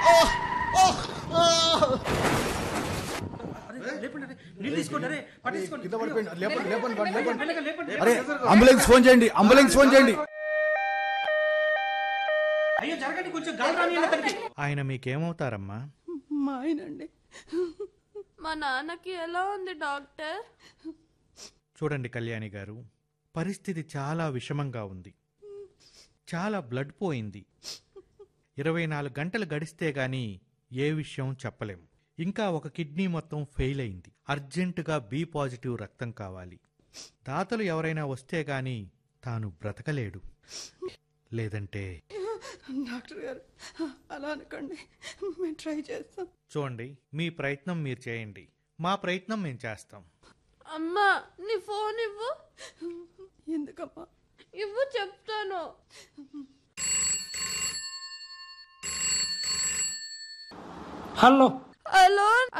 లేపండి అరే, నీళ్ళు తీసుకోండి అరే పట్టేసుకోండి కింద పడిపోయింది. లేపండి, లేపండి, వాడిని లేపండి. మెల్లగా లేపండి అరే అంబులెన్స్ ఫోన్ చేయండి అంబులెన్స్ ఫోన్ చేయండి అయ్యో జరగండి కొంచెం గాలి రాని అతనికి ఆయన మీకేమవుతారమ్మా మా ఆయనండి మా నాన్నకి ఎలా ఉంది డాక్టర్ చూడండి కళ్యాణి గారు పరిస్థితి చాలా విషమంగా ఉంది చాలా బ్లడ్ పోయింది ఇరవై నాలుగు గంటలు గడిస్తే గాని ఏ విషయం చెప్పలేం ఇంకా ఒక కిడ్నీ మొత్తం ఫెయిల్ అయింది అర్జెంటుగా బి పాజిటివ్ రక్తం కావాలి దాతలు ఎవరైనా వస్తే గాని తాను బ్రతకలేడు లేదంటే డాక్టర్ గారు అలా అనకండి మేము ట్రై చేస్తాం చూడండి మీ ప్రయత్నం మీరు చేయండి మా ప్రయత్నం మేము చేస్తాం అమ్మా నీ ఫోన్ ఇవ్వు ఎందుకమ్మా ఇవ్వు చెప్తాను హలో హలో